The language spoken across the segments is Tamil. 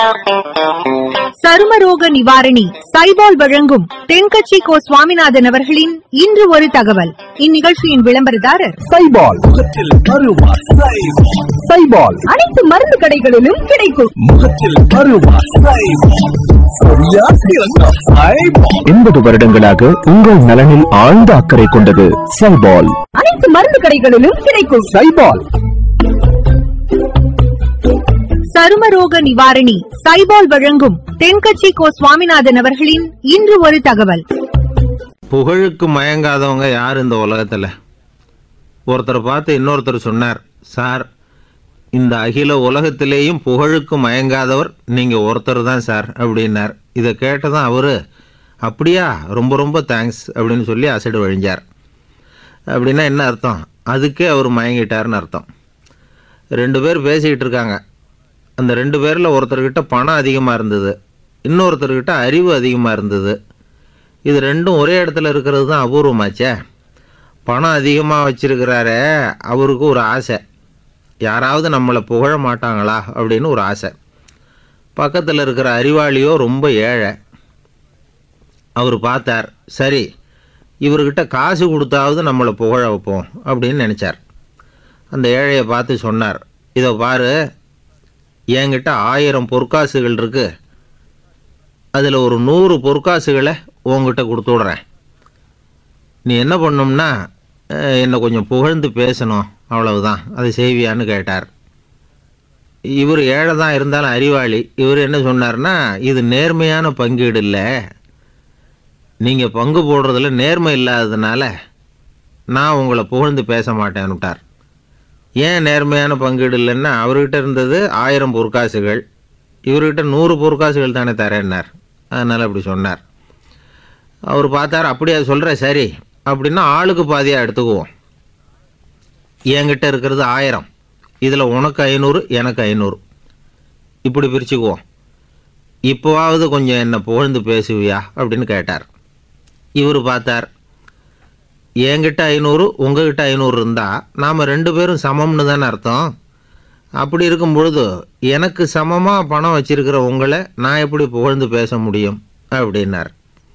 சருமரோக நிவாரணி சைபால் வழங்கும் தென்கட்சி கோ சுவாமிநாதன் அவர்களின் இன்று ஒரு தகவல் இந்நிகழ்ச்சியின் விளம்பரதாரர் சைபால் முகத்தில் அருவா சைபால் சைபால் அனைத்து மருந்து கடைகளிலும் கிடைக்கும் முகத்தில் அருவா சைபால் சரியா சிறந்த சைபால் எண்பது வருடங்களாக உங்கள் நலனில் ஆழ்ந்த அக்கறை கொண்டது சைபால் அனைத்து மருந்து கடைகளிலும் கிடைக்கும் சைபால் சருமரோக நிவாரணி சைபால் வழங்கும் தென்கட்சி கோ சுவாமிநாதன் அவர்களின் இன்று ஒரு தகவல் புகழுக்கு மயங்காதவங்க யார் இந்த உலகத்தில் ஒருத்தரை பார்த்து இன்னொருத்தர் சொன்னார் சார் இந்த அகில உலகத்திலேயும் புகழுக்கு மயங்காதவர் நீங்கள் ஒருத்தர் தான் சார் அப்படின்னார் இதை கேட்டதான் அவர் அப்படியா ரொம்ப ரொம்ப தேங்க்ஸ் அப்படின்னு சொல்லி அசடு வழிஞ்சார் அப்படின்னா என்ன அர்த்தம் அதுக்கே அவர் மயங்கிட்டார்னு அர்த்தம் ரெண்டு பேர் பேசிக்கிட்டு இருக்காங்க அந்த ரெண்டு பேரில் ஒருத்தர்கிட்ட பணம் அதிகமாக இருந்தது இன்னொருத்தர்கிட்ட அறிவு அதிகமாக இருந்தது இது ரெண்டும் ஒரே இடத்துல இருக்கிறது தான் அபூர்வமாச்சே பணம் அதிகமாக வச்சிருக்கிறாரே அவருக்கு ஒரு ஆசை யாராவது நம்மளை புகழ மாட்டாங்களா அப்படின்னு ஒரு ஆசை பக்கத்தில் இருக்கிற அறிவாளியோ ரொம்ப ஏழை அவர் பார்த்தார் சரி இவர்கிட்ட காசு கொடுத்தாவது நம்மளை புகழ வைப்போம் அப்படின்னு நினச்சார் அந்த ஏழையை பார்த்து சொன்னார் இதை பாரு என்கிட்ட ஆயிரம் பொற்காசுகள் இருக்கு அதில் ஒரு நூறு பொற்காசுகளை உங்ககிட்ட கொடுத்து விட்றேன் நீ என்ன பண்ணணும்னா அஹ், என்னை கொஞ்சம் புகழ்ந்து பேசணும் அவ்வளவுதான் அதை செய்வியான்னு கேட்டார் இவர் ஏழை தான் இருந்தாலும் அறிவாளி இவர் என்ன சொன்னார்னா இது நேர்மையான பங்கீடு இல்லை நீங்கள் பங்கு போடுறதுல நேர்மை இல்லாததுனால நான் உங்களை புகழ்ந்து பேச மாட்டேன்னு விட்டார் ஏன் நேர்மையான பங்கீடு இல்லைன்னா அவர்கிட்ட இருந்தது ஆயிரம் பொற்காசுகள் இவர்கிட்ட நூறு பொற்காசுகள் தானே தரேன்னார் அதனால் அப்படி சொன்னார் அவர் பார்த்தார் அப்படியா சொல்கிற சரி அப்படின்னா ஆளுக்கு பாதியாக எடுத்துக்குவோம் என்கிட்ட இருக்கிறது ஆயிரம் இதில் உனக்கு ஐநூறு எனக்கு ஐநூறு இப்படி பிரிச்சுக்குவோம் இப்போவாவது கொஞ்சம் என்னை புகழ்ந்து பேசுவியா அப்படின்னு கேட்டார் இவர் பார்த்தார் என்கிட்ட ஐநூறு உங்ககிட்ட ஐநூறு இருந்தால் நாம் ரெண்டு பேரும் சமம்னு தானே அர்த்தம் அப்படி இருக்கும் பொழுது எனக்கு சமமாக பணம் வச்சிருக்கிற உங்களை நான் எப்படி புகழ்ந்து பேச முடியும் அப்படின்னார்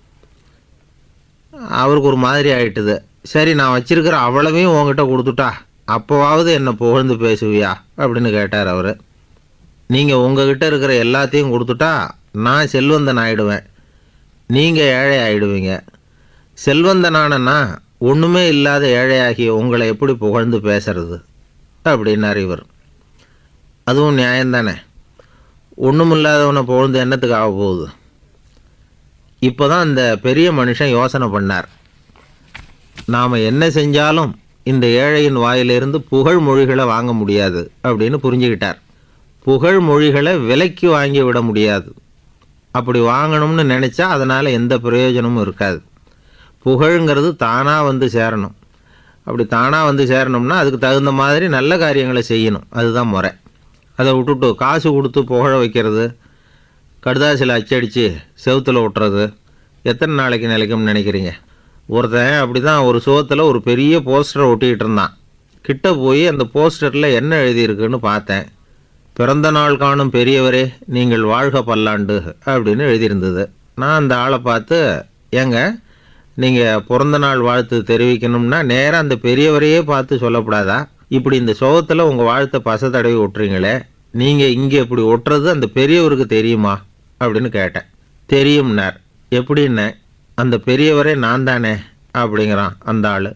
அவருக்கு ஒரு மாதிரி ஆயிட்டுது சரி நான் வச்சிருக்கிற அவ்வளவையும் உங்ககிட்ட கொடுத்துட்டா அப்போவாவது என்னை புகழ்ந்து பேசுவியா அப்படின்னு கேட்டார் அவர் நீங்கள் உங்ககிட்ட இருக்கிற எல்லாத்தையும் கொடுத்துட்டா நான் செல்வந்தன் ஆயிடுவேன் நீங்கள் ஏழை ஆயிடுவீங்க செல்வந்தனானனா ஒன்றுமே இல்லாத ஏழையாகிய உங்களை எப்படி புகழ்ந்து பேசுறது அப்படின்னார் இவர் அதுவும் நியாயம்தானே ஒன்றுமில்லாதவனை புகழ்ந்து என்னத்துக்கு ஆக போகுது இப்போ தான் இந்த பெரிய மனுஷன் யோசனை பண்ணார் நாம் என்ன செஞ்சாலும் இந்த ஏழையின் வாயிலிருந்து புகழ் மொழிகளை வாங்க முடியாது அப்படின்னு புரிஞ்சுக்கிட்டார் புகழ் மொழிகளை விலைக்கு வாங்கி விட முடியாது அப்படி வாங்கணும்னு நினச்சா அதனால் எந்த பிரயோஜனமும் இருக்காது புகழுங்கிறது தானாக வந்து சேரணும் அப்படி தானாக வந்து சேரணும்னா அதுக்கு தகுந்த மாதிரி நல்ல காரியங்களை செய்யணும் அதுதான் முறை அதை விட்டுட்டு காசு கொடுத்து புகழ வைக்கிறது கடுதாசில் அச்சடித்து செவுத்துல ஒட்டுறது எத்தனை நாளைக்கு நிலைக்கும்னு நினைக்கிறீங்க ஒருத்தன் அப்படி தான் ஒரு சோத்தில் ஒரு பெரிய போஸ்டரை ஒட்டிக்கிட்டு இருந்தான் கிட்ட போய் அந்த போஸ்டரில் என்ன எழுதியிருக்குன்னு பார்த்தேன் பிறந்த நாள் காணும் பெரியவரே நீங்கள் வாழ்க பல்லாண்டு அப்படின்னு எழுதியிருந்தது நான் அந்த ஆளை பார்த்து ஏங்க நீங்கள் பிறந்த நாள் வாழ்த்து தெரிவிக்கணும்னா நேராக அந்த பெரியவரையே பார்த்து சொல்லக்கூடாதா இப்படி இந்த சோகத்தில் உங்கள் வாழ்த்தை பச தடவி ஒட்டுறீங்களே நீங்கள் இங்கே இப்படி ஒட்டுறது அந்த பெரியவருக்கு தெரியுமா அப்படின்னு கேட்டேன் தெரியும்னார் எப்படின்னு அந்த பெரியவரே நான் தானே அப்படிங்கிறான் அந்த ஆள்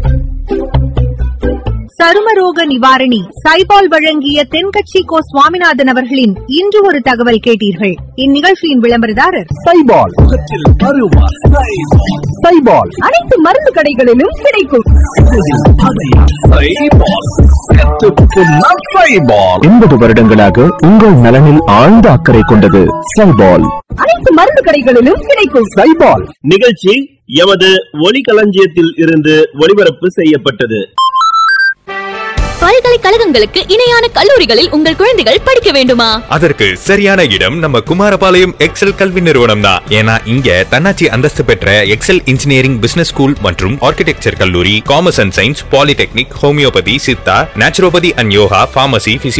சருமரோக நிவாரணி சைபால் வழங்கிய தென்கட்சி கோ சுவாமிநாதன் அவர்களின் இன்று ஒரு தகவல் கேட்டீர்கள் இந்நிகழ்ச்சியின் விளம்பரதாரர் சைபால் முகத்தில் அருவா சைபால் சைபால் அனைத்து மருந்து கடைகளிலும் கிடைக்கும் சைபால் செத்துப்புண்ணா சைபால் எண்பது வருடங்களாக உங்கள் நலனில் ஆழ்ந்த அக்கறை கொண்டது சைபால் அனைத்து மருந்து கடைகளிலும் கிடைக்கும் சைபால் நிகழ்ச்சி எமது ஒலிகளஞ்சியத்தில் இருந்து ஒளிபரப்பு செய்யப்பட்டது பல்கலைக்கழகங்களுக்கு இணையான கல்லூரிகளில் உங்கள் குழந்தைகள் படிக்க வேண்டுமா அதற்கு சரியான இடம் நம்ம குமாரபாளையம் எக்ஸல் கல்வி நிறுவனம் தான் ஏன்னா இங்க தன்னாட்சி அந்தஸ்து பெற்ற எக்ஸல் இன்ஜினியரிங் பிசினஸ் ஸ்கூல் மற்றும் ஆர்கிடெக்சர் கல்லூரி commerce and science polytechnic homeopathy Siddha naturopathy and yoga pharmacy